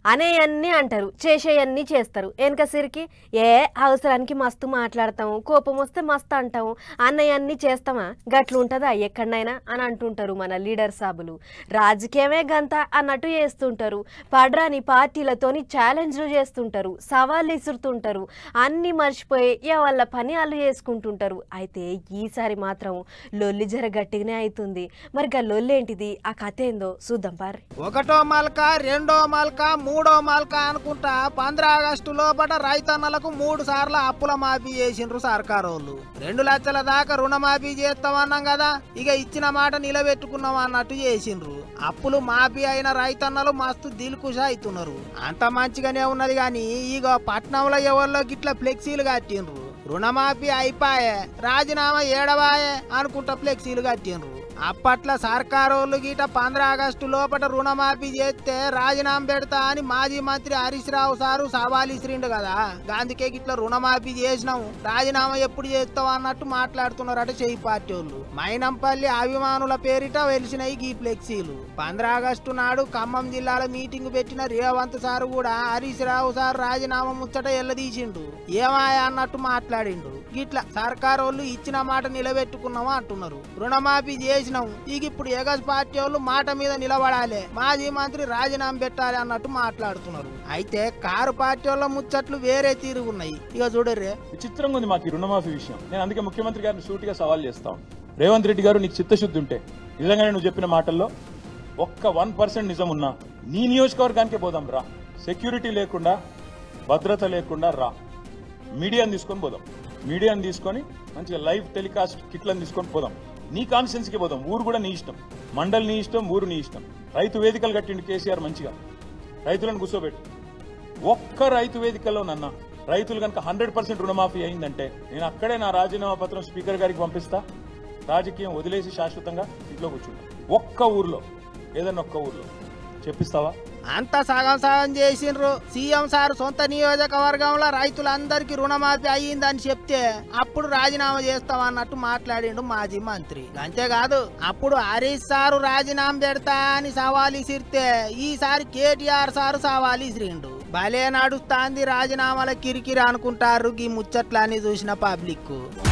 అనేయన్నీ అంటారు చేసేయన్నీ చేస్తారు వెనక సిరికి ఏ అవసరానికి మస్తు మాట్లాడతాము కోపం వస్తే మస్తు అంటాము అన్నయ్యన్నీ చేస్తామా గట్లు ఉంటుందా ఎక్కడనైనా అని అంటుంటారు మన లీడర్ సాబులు రాజకీయమే గంత అన్నట్టు చేస్తుంటారు పడ్రాని పార్టీలతోని ఛాలెంజ్లు చేస్తుంటారు సవాళ్ళు ఇసురుతుంటారు అన్నీ మర్చిపోయి ఏ వాళ్ళ పని వాళ్ళు చేసుకుంటుంటారు అయితే ఈసారి మాత్రం లొల్లి జర గట్టిగానే అవుతుంది మరి గా లొల్లి ఏంటిది ఆ కథ ఏందో చూద్దాం పారి ఒకటో మల్క రెండో మల్క మూడో మల్క అనుకుంటా పంద్ర ఆగస్టు లోపల రైతన్నలకు మూడు సార్లు అప్పుల మాఫీ చేసిండ్రు సర్కారోళ్ళు రెండు లక్షల దాకా రుణమాఫీ చేస్తామన్నాం కదా ఇక ఇచ్చిన మాట నిలబెట్టుకున్నాం అన్నట్టు చేసిండ్రు అప్పులు మాఫీ అయిన రైతన్నలు మస్తు దిల్కుష అవుతున్నారు అంత మంచిగానే ఉన్నది కానీ ఇక పట్నంలో ఎవరిలో గిట్ల ఫ్లెక్సీలు కట్టిండ్రు రుణమాఫీ అయిపాయే రాజీనామా ఏడవాయే అనుకుంటా ఫ్లెక్సీలు కట్టిండ్రు అప్పట్లో సర్కారోళ్ళు గీట పంద్ర ఆగస్టు లోపల రుణమాఫీ చేస్తే రాజీనామా పెడతా అని మాజీ మంత్రి హరీష్ రావు సారు సవాల్ ఇసిరిండు కదా అందుకే గిట్ల రుణమాఫీ చేసినాము రాజీనామా ఎప్పుడు చేస్తావు అన్నట్టు మాట్లాడుతున్నారట చేయి పార్టీ వాళ్ళు మైనంపల్లి అభిమానుల పేరిట వెలిసినాయి ఈ ఫ్లెక్సీలు పంద్ర ఆగస్టు నాడు ఖమ్మం జిల్లాలో మీటింగ్ పెట్టిన రేవంత్ సారు కూడా హరీష్ రావు సార్ రాజీనామా ముచ్చట ఎల్లదీసిండు ఏమాయా అన్నట్టు మాట్లాడిండు గిట్ల సర్కారోళ్ళు ఇచ్చిన మాట నిలబెట్టుకున్నాము అంటున్నారు రుణమాఫీ చేసినాం ఇక ఇప్పుడు ఎగస్ పార్టీ వాళ్ళు మాట మీద నిలబడాలి మాజీ మంత్రి రాజీనామా పెట్టాలి అన్నట్టు మాట్లాడుతున్నారు అయితే కారు పార్టీ వాళ్ళ ముచ్చట్లు వేరే తీరుగున్నాయి ఇక చూడర్రే విచిత్రంగా ఉంది మాకు ఈ రుణమాఫీ విషయం నేను అందుకే ముఖ్యమంత్రి గారిని సూటిగా సవాల్ చేస్తాను రేవంత్ రెడ్డి గారు నీకు చిత్తశుద్ధి ఉంటే నిజంగానే నువ్వు చెప్పిన మాటల్లో ఒక్క వన్ పర్సెంట్ నిజం ఉన్నా నీ నియోజకవర్గానికే పోదాం రా సెక్యూరిటీ లేకుండా భద్రత లేకుండా రా మీడియాని తీసుకొని పోదాం మీడియాని తీసుకొని మంచిగా లైవ్ టెలికాస్ట్ కిట్లను తీసుకొని పోదాం నీ కాన్స్టిట్యున్సీకి పోదాం ఊరు కూడా నీ ఇష్టం మండల్ నీ ఇష్టం ఊరు నీ ఇష్టం రైతు వేదికలు కట్టిండు కేసీఆర్ మంచిగా రైతులను కూర్చోబెట్టు ఒక్క రైతు వేదికలో నన్న రైతులు కనుక హండ్రెడ్ పర్సెంట్ రుణమాఫీ అయిందంటే నేను అక్కడే నా రాజీనామా పత్రం స్పీకర్ గారికి పంపిస్తా రాజకీయం వదిలేసి శాశ్వతంగా ఇంట్లో కూర్చుంటా ఒక్క ఊర్లో ఏదన్నా ఒక్క ఊర్లో చెప్పిస్తావా అంత సగం సగం చేసిండ్రు సీఎం సార్ సొంత నియోజకవర్గంలో రైతులందరికీ రుణమాఫీ అయ్యిందని చెప్తే అప్పుడు రాజీనామా చేస్తామన్నట్టు మాట్లాడిండు మాజీ మంత్రి అంతేకాదు అప్పుడు హరీష్ సారు రాజీనామా పెడతా అని సవాల్ ఇసిరితే ఈసారి కేటీఆర్ సారు సవాల్ ఇసిరిండు భలే నడుస్తాంది రాజీనామాల కిరికిరి అనుకుంటారు ఈ ముచ్చట్లని చూసిన పబ్లిక్